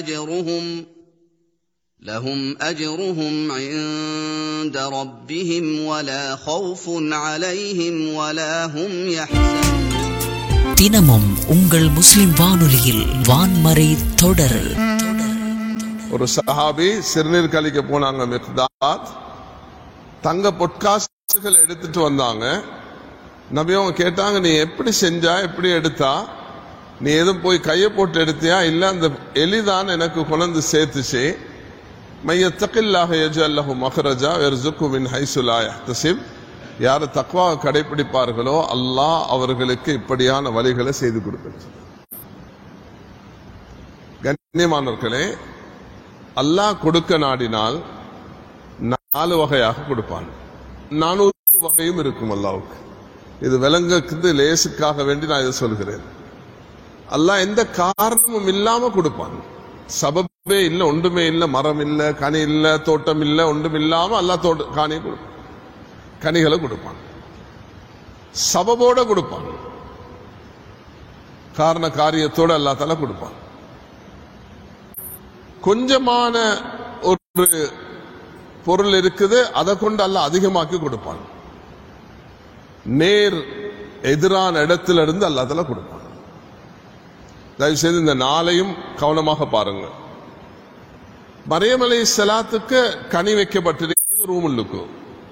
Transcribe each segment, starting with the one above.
أجرهم لهم أجرهم عند ربهم ولا خوف عليهم ولا هم يحزنون தினமும் உங்கள் முஸ்லிம் வானொலியில் வான்மறை தொடர் ஒரு சஹாபி சிறுநீர் கழிக்க போனாங்க மிக்தாத் தங்க பொற்காசுகள் எடுத்துட்டு வந்தாங்க நபி அவங்க கேட்டாங்க நீ எப்படி செஞ்சா எப்படி எடுத்தா நீ எதுவும் போய் கையை போட்டு எடுத்தியா இல்ல அந்த எலிதான் எனக்கு கொண்டு சேர்த்துச்சு மையத்தக்கில்லாக எஜல்லஹு மஹரஜா வெர்சுக்கு மின் ஹைசுலா யஹ்தசிப் யார் தக்வாவை கடைபிடிப்பார்களோ அல்லாஹ் அவர்களுக்கு இப்படியான வழிகளை செய்து கொடுக்கிறது கண்ணியமானவர்களே அல்லாஹ் கொடுக்க நாடினால் நாலு வகையாக கொடுப்பான் நானூறு வகையும் இருக்கும் அல்லாவுக்கு இது விலங்குக்கு லேசுக்காக வேண்டி நான் இதை சொல்கிறேன் அல்லாஹ் எந்த காரணமும் இல்லாம கொடுப்பான் சபபே இல்ல ஒன்றுமே இல்ல மரம் இல்ல கனி இல்ல தோட்டம் இல்ல ஒன்றும் இல்லாம அல்லாஹ் தோட்ட காணியை கொடுப்பான் கனிகளை கொடுப்பான் சபபோட கொடுப்பான் காரண காரியத்தோட அல்லா தலா கொடுப்பான் கொஞ்சமான ஒரு பொருள் இருக்குது அதை கொண்டு அல்ல அதிகமாக்கி கொடுப்பான் நேர் எதிரான இடத்துல இருந்து அல்லாதல கொடுப்பான் தயவு செய்து இந்த நாளையும் கவனமாக பாருங்க மரியமலை செலாத்துக்கு கனி வைக்கப்பட்டிருக்கிறது ரூமுள்ளுக்கு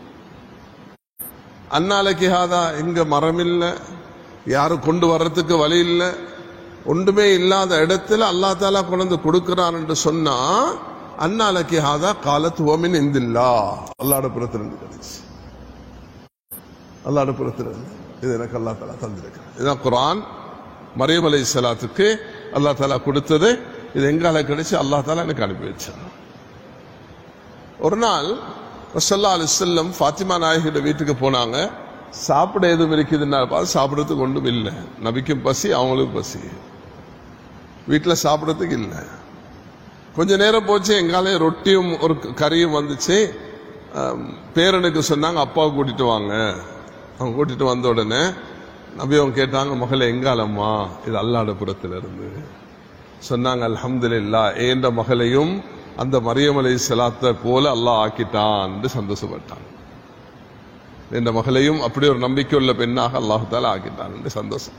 அன்னாலைக்கு ஹாதா இங்க மரம் இல்ல யாரும் கொண்டு வர்றதுக்கு வழி இல்லை ஒன்றுமே இல்லாத இடத்துல அல்லா தாலா கொண்டு கொடுக்கிறான் என்று சொன்னா அன்னாலைக்கு ஹாதா காலத்து ஓமின் இந்தில்லா அல்லாட புறத்திலிருந்து கிடைச்சு அல்லாட புறத்திலிருந்து இது எனக்கு அல்லா தாலா தந்திருக்கிறான் இதுதான் குரான் மரியம் அலை சலாத்துக்கு அல்லா தாலா கொடுத்தது இது எங்கால கிடைச்சு அல்லா தாலா எனக்கு அனுப்பி வச்சான் ஒரு நாள் ரசல்லா அலி செல்லம் ஃபாத்திமா நாயகியோட வீட்டுக்கு போனாங்க சாப்பிட எதுவும் இருக்குதுன்னா பார்த்து சாப்பிடறதுக்கு ஒன்றும் இல்லை நபிக்கும் பசி அவங்களுக்கும் பசி வீட்டில் சாப்பிடறதுக்கு இல்லை கொஞ்ச நேரம் போச்சு எங்காலே ரொட்டியும் ஒரு கறியும் வந்துச்சு ஆம், பேரனுக்கு சொன்னாங்க அப்பாவை கூட்டிட்டு வாங்க அவங்க கூட்டிட்டு வந்த உடனே நபி அவங்க கேட்டாங்க மகளே எங்காலம்மா இது அல்லாட புறத்துல இருந்து சொன்னாங்க அல்ஹம்துலில்லா ஏண்ட மகளையும் அந்த மரியமலை செலாத்த போல அல்லாஹ் ஆக்கிட்டான் என்று சந்தோஷப்பட்டான் என்ற மகளையும் அப்படி ஒரு நம்பிக்கை உள்ள பெண்ணாக அல்லாஹால ஆக்கிட்டான் என்று சந்தோஷம்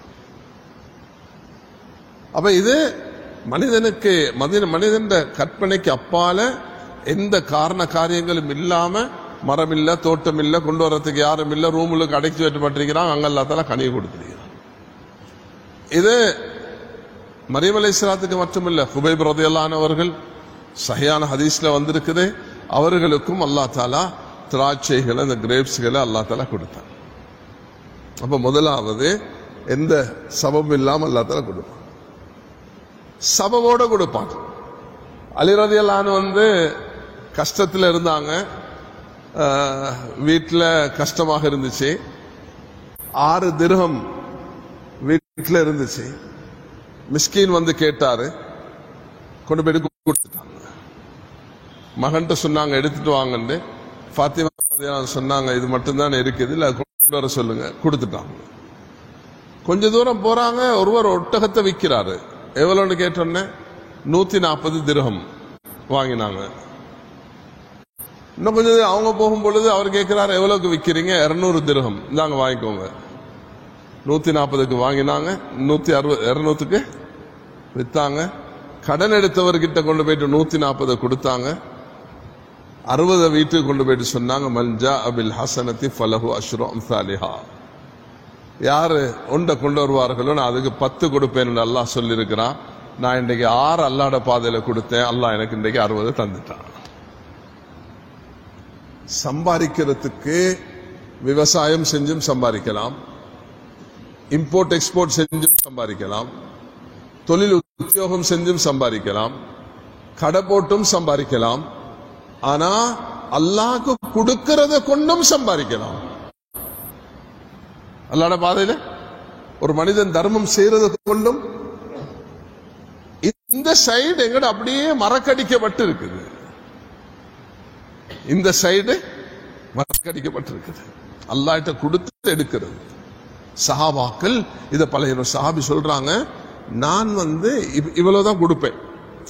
அப்ப இது மனிதனுக்கு மனித மனிதன் கற்பனைக்கு அப்பால எந்த காரண காரியங்களும் இல்லாம மரம் இல்ல தோட்டம் இல்ல கொண்டு வர்றதுக்கு யாரும் இல்ல ரூமுக்கு அடைச்சி வைக்கப்பட்டிருக்கிறான் அங்க அல்லாத்தால கனியை கொடுத்திருக்கிறான் இது மரியமலை சிலாத்துக்கு மட்டுமில்ல ஹுபைப் ரதையல்லானவர்கள் சஹியான ஹதீஸ்ல வந்திருக்குது அவர்களுக்கும் அல்லா தாலா திராட்சைகளை இந்த கிரேப்ஸ்களை அல்லா தாலா கொடுத்தான் அப்ப முதலாவது எந்த சபம் இல்லாம அல்லா தாலா கொடுப்பான் சபவோட கொடுப்பான் அலிரதியல்லான்னு வந்து கஷ்டத்துல இருந்தாங்க வீட்டில் கஷ்டமாக இருந்துச்சு ஆறு திரகம் வீட்டில் இருந்துச்சு மிஸ்கின் வந்து கேட்டாரு கொண்டு போயிட்டு கொடுத்துட்டாங்க மகன்கிட்ட சொன்னாங்க எடுத்துட்டு வாங்கன்னு ஃபாத்திமா ரலியல்லாஹு சொன்னாங்க இது மட்டும்தான் இருக்குது இல்ல கொண்டு வர சொல்லுங்க கொடுத்துட்டாங்க கொஞ்ச தூரம் போறாங்க ஒருவர் ஒட்டகத்தை விற்கிறாரு எவ்வளோன்னு கேட்டோன்னே நூத்தி நாற்பது திரகம் வாங்கினாங்க இன்னும் கொஞ்சம் தூரம் அவங்க போகும் பொழுது அவர் கேட்கிறாரு எவ்வளவுக்கு விற்கிறீங்க இருநூறு திரகம் இந்தாங்க வாங்கிக்கோங்க நூத்தி நாற்பதுக்கு வாங்கினாங்க நூத்தி அறுபது இருநூத்துக்கு வித்தாங்க கடன் எடுத்தவர்கிட்ட கொண்டு போயிட்டு நூத்தி நாற்பதை கொடுத்தாங்க அறுபதை வீட்டுக்கு கொண்டு போயிட்டு சொன்னாங்க மல்ஜா அபில் ஹசனத்தி ஃபலஹு அஷ்ரு அம்சாலிஹா யாரு ஒன்றை கொண்டு வருவார்களோ நான் அதுக்கு பத்து கொடுப்பேன் அல்லாஹ் சொல்லியிருக்கிறான் நான் இன்றைக்கு ஆறு அல்லாட பாதையில கொடுத்தேன் அல்லாஹ் எனக்கு இன்றைக்கு அறுபது தந்துட்டான் சம்பாதிக்கிறதுக்கு விவசாயம் செஞ்சும் சம்பாதிக்கலாம் இம்போர்ட் எக்ஸ்போர்ட் செஞ்சும் சம்பாதிக்கலாம் தொழில் உத்தியோகம் செஞ்சும் சம்பாதிக்கலாம் கடை போட்டும் சம்பாதிக்கலாம் ஆனா அல்லாஹ்க்கு கொடுக்கறத கொண்டும் சம்பாதிக்கலாம் அல்லாட பாதையில ஒரு மனிதன் தர்மம் செய்யறத கொண்டும் இந்த சைடு எங்கட அப்படியே மறக்கடிக்கப்பட்டு இருக்குது இந்த சைடு மறக்கடிக்கப்பட்டிருக்குது அல்லாஹ்ட்ட கொடுத்து எடுக்கிறது சஹாபாக்கள் இத பழைய சஹாபி சொல்றாங்க நான் வந்து இவ்- இவ்வளவுதான் கொடுப்பேன்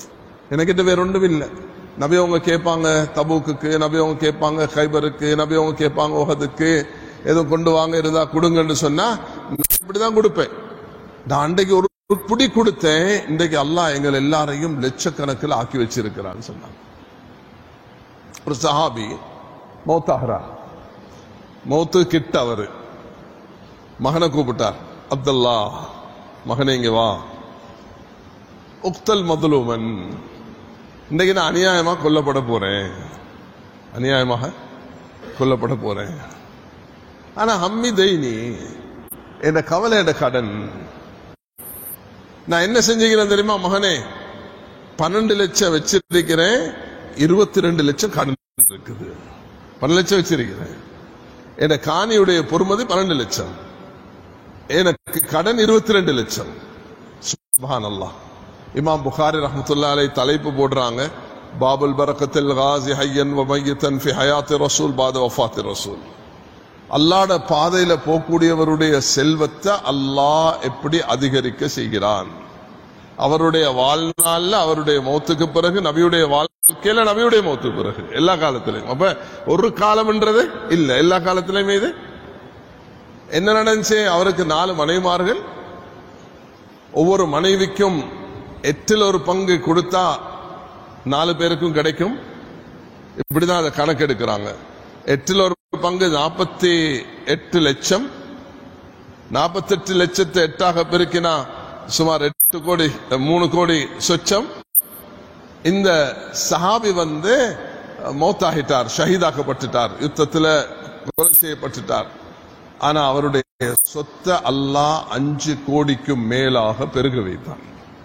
எனக்கிட்ட வேற ஒன்றும் இல்லை நபி அவங்க கேட்பாங்க தபூக்குக்கு நபி அவங்க கேட்பாங்க கைபருக்கு நபி அவங்க கேட்பாங்க உகதுக்கு எதுவும் கொண்டு வாங்க இருந்தா கொடுங்கன்னு சொன்னா நான் இப்படிதான் கொடுப்பேன் நான் அன்றைக்கு ஒரு ஒரு புடி கொடுத்தேன் இன்றைக்கு அல்லாஹ் எங்கள் எல்லாரையும் லட்சக்கணக்கில் ஆக்கி வச்சிருக்கிறான்னு சொன்னாங்க ஒரு சஹாபி மௌத்தாகிறா மௌத்து கிட்ட அவரு மகனை கூப்பிட்டார் அப்துல்லா மகனே இங்க வா உக்தல் மதுலுமன் இன்னைக்கு நான் அநியாயமா கொல்லப்பட போறேன் அநியாயமாக கொல்லப்பட போறேன் ஆனா ஹம்மி தைனி என் கவலை என் கடன் நான் என்ன செஞ்சுக்கிறேன் தெரியுமா மகனே பன்னெண்டு லட்சம் வச்சிருக்கிறேன் இருபத்தி ரெண்டு லட்சம் கடன் இருக்குது பன்னெண்டு லட்சம் வச்சிருக்கிறேன் என் காணியுடைய பொறுமதி பன்னெண்டு லட்சம் எனக்கு கடன் இருபத்தி ரெண்டு லட்சம் சுபான் அல்லாஹ் இமாம் புகாரி ரஹமத்துல்லா அலை தலைப்பு போடுறாங்க பாபுல் பரக்கத்தில் காசி ஹையன் வமையத்தன் ஃபி ஹயாத்தி ரசூல் பாத வஃபாத்தி ரசூல் அல்லாட பாதையில போகக்கூடியவருடைய செல்வத்தை அல்லாஹ் எப்படி அதிகரிக்க செய்கிறான் அவருடைய வாழ்நாள்ல அவருடைய மௌத்துக்கு பிறகு நபியுடைய வாழ்க்கையில நபியுடைய மௌத்துக்கு பிறகு எல்லா காலத்திலையும் அப்ப ஒரு காலம்ன்றது இல்ல எல்லா காலத்திலையுமே இது என்ன நடந்துச்சு அவருக்கு நாலு மனைவிமார்கள் ஒவ்வொரு மனைவிக்கும் எட்டில் ஒரு பங்கு கொடுத்தா நாலு பேருக்கும் கிடைக்கும் இப்படிதான் அதை கணக்கெடுக்கிறாங்க எட்டில் ஒரு பங்கு நாற்பத்தி எட்டு லட்சம் நாற்பத்தெட்டு லட்சத்தை எட்டாக பெருக்கினா சுமார் எட்டு கோடி மூணு கோடி சொச்சம் இந்த சஹாபி வந்து மௌத்தாகிட்டார் ஷஹீதாக்கப்பட்டுட்டார் யுத்தத்துல கொலை செய்யப்பட்டுட்டார் ஆனா அவருடைய சொத்தை அல்லாஹ் அஞ்சு கோடிக்கும் மேலாக பெருக வைத்தான்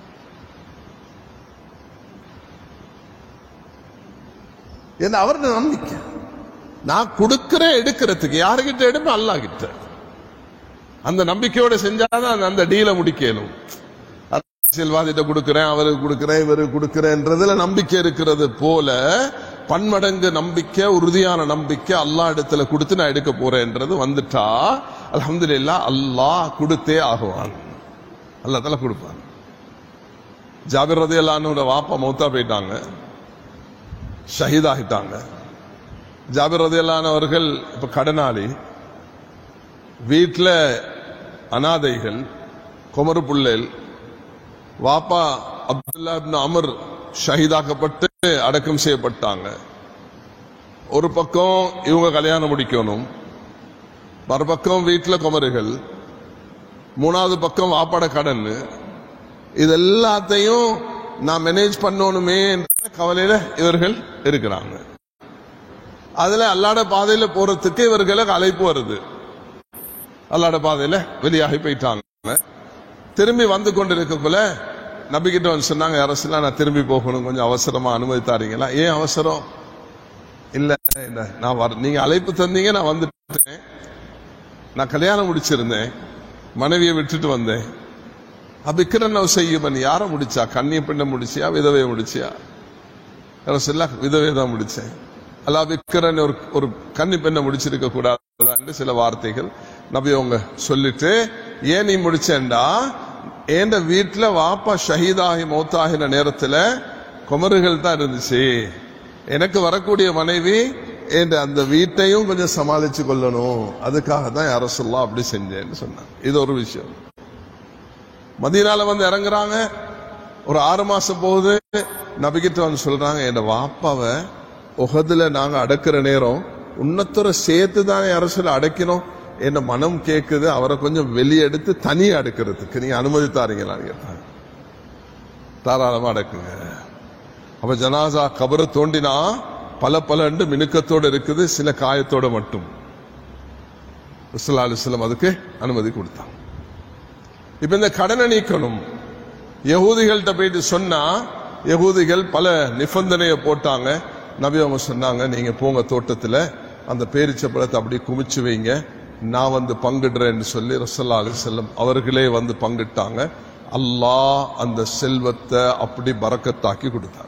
என்ன அவருடைய நம்பிக்கை நான் கொடுக்கிறேன் எடுக்கிறதுக்கு யாருகிட்ட எடுப்பேன் அல்லாஹ் கிட்ட அந்த நம்பிக்கையோட செஞ்சாதான் அந்த டீலை முடிக்கணும் அரசியல்வாதிட்ட கொடுக்கிறேன் அவருக்கு கொடுக்கிறேன் இவருக்கு கொடுக்கிறேன்றதுல நம்பிக்கை இருக்கிறது போல பன்மடங்கு நம்பிக்கை உறுதியான நம்பிக்கை அல்லாஹ் இடத்துல கொடுத்து நான் எடுக்க போறேன்றது வந்துட்டா அல்ஹம்துலில்லாஹ் அல்லாஹ் கொடுத்தே ஆகுவான் அல்லாஹ் தலை கொடுப்பான் ஜாபிர் ரதி அல்லானோட வாப்பா மௌத்தா போயிட்டாங்க ஷஹீதாகிட்டாங்க ஜாபிர் ரதி அவர்கள் இப்ப கடனாளி வீட்டில் அனாதைகள் குமரு புள்ளேல் வாப்பா அப்துல்லா இப்னு அமர் ஷஹீதாக்கப்பட்டு அடக்கம் செய்யப்பட்டாங்க ஒரு பக்கம் இவங்க கல்யாணம் முடிக்கணும் மறுபக்கம் வீட்டில் குமருகள் மூணாவது பக்கம் வாப்பாட கடன் இது எல்லாத்தையும் நான் மேனேஜ் பண்ணணுமே என்ற கவலையில இவர்கள் இருக்கிறாங்க அதுல அல்லாட பாதையில போறதுக்கு இவர்களுக்கு அழைப்பு வருது அல்லாட பாதையில வெளியாகி போயிட்டாங்க திரும்பி வந்து கொண்டிருக்கக்குள்ள நபிக்கிட்ட வந்து சொன்னாங்க அரசுல நான் திரும்பி போகணும் கொஞ்சம் அவசரமா அனுமதி தாரீங்களா ஏன் அவசரம் இல்ல இல்ல நான் வர நீங்க அழைப்பு தந்தீங்க நான் வந்துட்டேன் நான் கல்யாணம் முடிச்சிருந்தேன் மனைவியை விட்டுட்டு வந்தேன் அபிக்கிரன் செய்யுமன் யாரை முடிச்சா கண்ணிய பெண்ணை முடிச்சியா விதவையை முடிச்சியா அரசுல விதவை தான் முடிச்சேன் அல்லா விக்கிரன் ஒரு ஒரு கன்னி பெண்ணை முடிச்சிருக்க கூடாது சில வார்த்தைகள் நபி அவங்க சொல்லிட்டு ஏன் நீ முடிச்சேன்டா என் வீட்டுல வாப்பா ஷஹீதாகி மௌத்தாகின நேரத்துல குமருகள் தான் இருந்துச்சு எனக்கு வரக்கூடிய மனைவி என் அந்த வீட்டையும் கொஞ்சம் சமாளிச்சு கொள்ளணும் அதுக்காக தான் யார சொல்லலாம் அப்படி செஞ்சேன்னு சொன்னாங்க இது ஒரு விஷயம் மதியனால வந்து இறங்குறாங்க ஒரு ஆறு மாசம் போகுது நபிகிட்ட வந்து சொல்றாங்க என் வாப்பாவை உகதுல நாங்க அடக்குற நேரம் உன்னத்துற சேர்த்து தான் அரசுல அடைக்கணும் என்ன மனம் கேக்குது அவரை கொஞ்சம் வெளியெடுத்து தனி அடுக்கிறதுக்கு நீங்க அனுமதி தாரீங்களான்னு கேட்டாங்க தாராளமா அடக்குங்க அப்ப ஜனாசா கபரை தோண்டினா பல பலண்டு மினுக்கத்தோட இருக்குது சில காயத்தோட மட்டும் அலிஸ்லாம் அதுக்கு அனுமதி கொடுத்தாங்க இப்ப இந்த கடனை நீக்கணும் யகூதிகள்கிட்ட போயிட்டு சொன்னா யகூதிகள் பல நிபந்தனையை போட்டாங்க நபி அவங்க சொன்னாங்க நீங்க போங்க தோட்டத்துல அந்த பேரிச்சப்பழத்தை அப்படி குமிச்சு வைங்க நான் வந்து பங்கிடுறேன்னு சொல்லி ரசல்லா அலி செல்லம் அவர்களே வந்து பங்கிட்டாங்க அல்லாஹ் அந்த செல்வத்தை அப்படி பறக்கத்தாக்கி கொடுத்தாங்க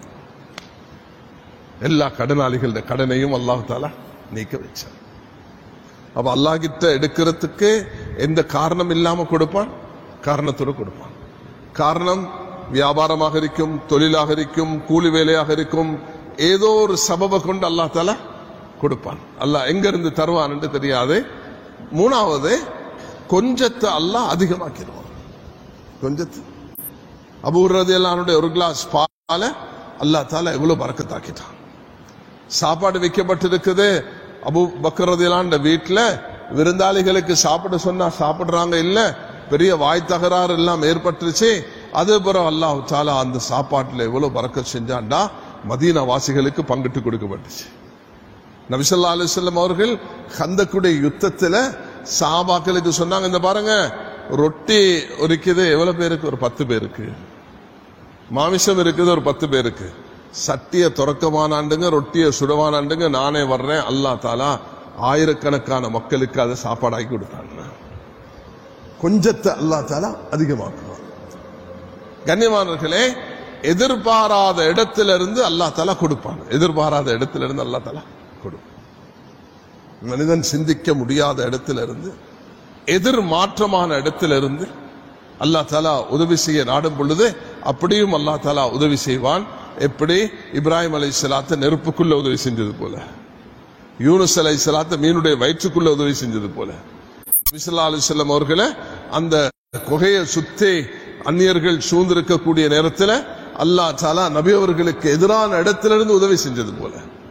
எல்லா கடனாளிகளோட கடனையும் அல்லாஹ் தாலா நீக்க வச்சார் அப்ப அல்லாஹ் கிட்ட எடுக்கிறதுக்கு எந்த காரணம் இல்லாம கொடுப்பான் காரணத்தோட கொடுப்பான் காரணம் வியாபாரமாக இருக்கும் தொழிலாக இருக்கும் கூலி வேலையாக இருக்கும் ஏதோ ஒரு சபபை கொண்டு அல்லாஹ் தாலா கொடுப்பான் அல்லாஹ் எங்க இருந்து தருவான் என்று தெரியாது மூணாவது கொஞ்சத்தை அல்லாஹ் அதிகமாக்கிடுவான் கொஞ்சத்து அபூர்றது எல்லாருடைய ஒரு கிளாஸ் பால அல்லா தால எவ்வளவு பறக்கத்தாக்கிட்டான் சாப்பாடு வைக்கப்பட்டிருக்குது அபு பக்கரதிலாண்ட வீட்டுல விருந்தாளிகளுக்கு சாப்பிட சொன்னா சாப்பிடுறாங்க இல்ல பெரிய வாய் தகராறு எல்லாம் ஏற்பட்டுருச்சு அது பிறகு அல்லாஹ் தாலா அந்த சாப்பாட்டுல எவ்வளவு பறக்க செஞ்சான்டா மதீனா வாசிகளுக்கு பங்கிட்டு கொடுக்கப்பட்டுச்சு நபிசல்லா அலுவலம் அவர்கள் கந்தக்குடைய யுத்தத்துல சாபாக்களுக்கு சொன்னாங்க இந்த பாருங்க ரொட்டி இருக்குது எவ்வளவு பேருக்கு ஒரு பத்து பேருக்கு மாமிசம் இருக்குது ஒரு பத்து பேருக்கு சட்டிய துறக்கமானாண்டுங்க ரொட்டிய சுடவானாண்டுங்க நானே வர்றேன் அல்லா தாலா ஆயிரக்கணக்கான மக்களுக்கு அதை சாப்பாடாக்கி கொடுத்தாங்க கொஞ்சத்தை அல்லா தாலா அதிகமாக்குவான் கண்ணியமானவர்களே எதிர்பாராத இடத்துல இருந்து அல்லா தாலா கொடுப்பான் எதிர்பாராத இடத்துல இருந்து அல்லா தாலா கொடுப்பான் மனிதன் சிந்திக்க முடியாத இடத்துல இருந்து எதிர் மாற்றமான இடத்துல இருந்து அல்லா தாலா உதவி செய்ய நாடும் பொழுது அப்படியும் அல்லா தாலா உதவி செய்வான் எப்படி இப்ராஹிம் அலை சலாத்த நெருப்புக்குள்ள உதவி செஞ்சது போல யூனுஸ் அலை சலாத்த மீனுடைய வயிற்றுக்குள்ள உதவி செஞ்சது போல மிசல்லா அலிசல்லம் அவர்களை அந்த குகையை சுத்தி அந்நியர்கள் சூழ்ந்திருக்கக்கூடிய நேரத்தில் அல்லாஹ் தாலா நபி அவர்களுக்கு எதிரான இடத்திலிருந்து உதவி செஞ்சது போல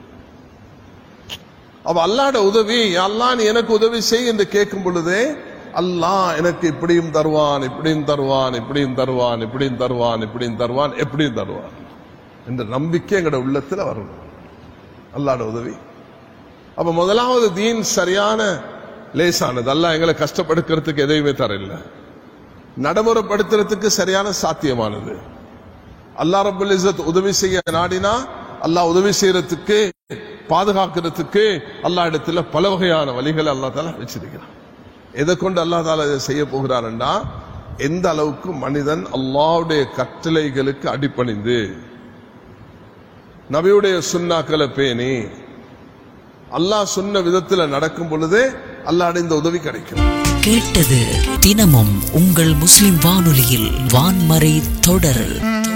அவ அல்லாட உதவி அல்லா நீ எனக்கு உதவி செய் என்று கேட்கும் பொழுதே அல்லாஹ் எனக்கு இப்படியும் தருவான் இப்படியும் தருவான் இப்படியும் தருவான் இப்படியும் தருவான் இப்படியும் தருவான் எப்படியும் தருவான் என்ற நம்பிக்கை எங்கட உள்ளத்துல வரணும் அல்லாட உதவி அப்ப முதலாவது தீன் சரியான லேசானது அல்லாஹ் எங்களை கஷ்டப்படுக்கிறதுக்கு எதையுமே தரல நடைமுறைப்படுத்துறதுக்கு சரியான சாத்தியமானது அல்லா ரபுல் இஸ்ஸத் உதவி செய்ய நாடினா அல்லாஹ் உதவி செய்யறதுக்கு பாதுகாக்கிறதுக்கு அல்லா இடத்துல பல வகையான வழிகளை அல்லா தால வச்சிருக்கிறான் எதை கொண்டு அல்லா தால இதை செய்ய போகிறான்டா எந்த அளவுக்கு மனிதன் அல்லாவுடைய கட்டளைகளுக்கு அடிப்பணிந்து நபியுடைய சுண்ணாக்களை பேணி அல்லாஹ் சொன்ன விதத்துல நடக்கும் பொழுதே அல்லாட இந்த உதவி கிடைக்கும் கேட்டது தினமும் உங்கள் முஸ்லிம் வானொலியில் வான்மறை தொடர்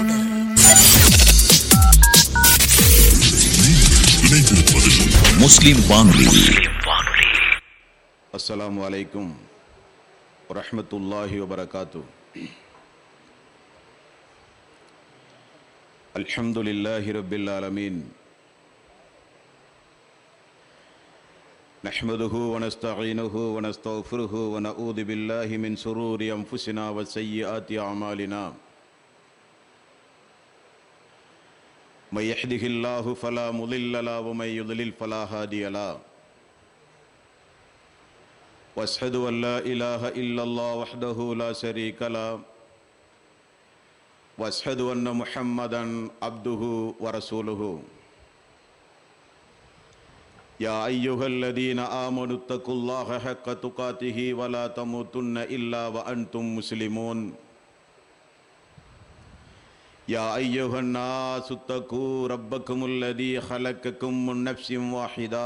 முஸ்லிம் வானொலி السلام عليكم ورحمة الله وبركاته الحمد لله رب العالمين نحمده ونستعينه ونستغفره ونعوذ بالله من شرور أنفسنا وسيئات أعمالنا من يهده الله فلا مضل له ومن يضلل فلا هادي له واشهد ان لا اله الا الله وحده لا شريك له واشهد ان محمدا عبده ورسوله يا ايها الذين امنوا اتقوا الله حق تقاته ولا تموتن الا وانتم مسلمون يا ايها الناس اتقوا ربكم الذي خلقكم من نفس واحده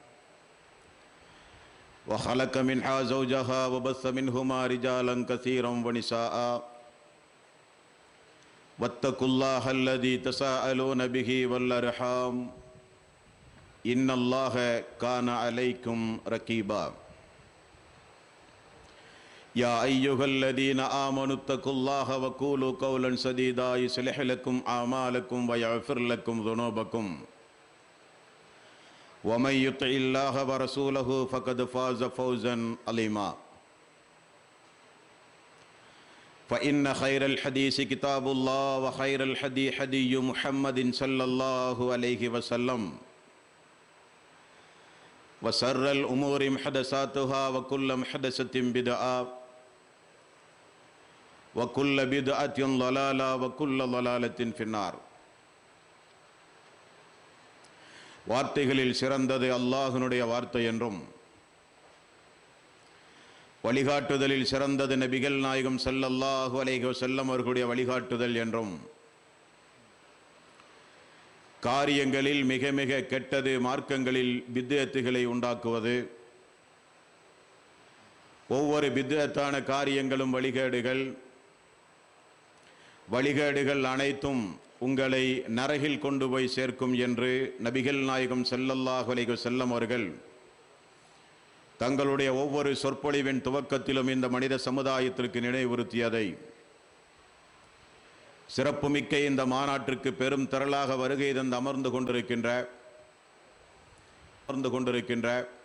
وخلق منها زوجها وبث منهما رجالا كثيرا ونساء واتقوا الله الذي تساءلون به والارحام ان الله كان عليكم رقيبا يا ايها الذين امنوا اتقوا الله وقولوا قولا سديدا يصلح لكم اعمالكم ويغفر لكم ذنوبكم ومن يطع الله ورسوله فقد فاز فوزا عظيما فإن خير الحديث كتاب الله وخير الحدي حدي محمد صلى الله عليه وسلم وسر الأمور محدثاتها وكل محدثة بدعة وكل بدعة ضلالة وكل ضلالة في النار வார்த்தைகளில் சிறந்தது அல்லாஹினுடைய வார்த்தை என்றும் வழிகாட்டுதலில் சிறந்தது நபிகள் நாயகம் ஸல்லல்லாஹு அலைஹி வஸல்லம் அவர்களுடைய வழிகாட்டுதல் என்றும் காரியங்களில் மிக மிக கெட்டது மார்க்கங்களில் பித்தத்துகளை உண்டாக்குவது ஒவ்வொரு பித்தத்தான காரியங்களும் வழிகேடுகள் வழிகேடுகள் அனைத்தும் உங்களை நரகில் கொண்டு போய் சேர்க்கும் என்று நபிகள் நாயகம் ஸல்லல்லாஹு அலைஹி வஸல்லம் அவர்கள் தங்களுடைய ஒவ்வொரு சொற்பொழிவின் துவக்கத்திலும் இந்த மனித சமுதாயத்திற்கு நினைவுறுத்தியதை சிறப்புமிக்க இந்த மாநாட்டிற்கு பெரும் திரளாக வருகை தந்து அமர்ந்து கொண்டிருக்கின்ற அமர்ந்து கொண்டிருக்கின்ற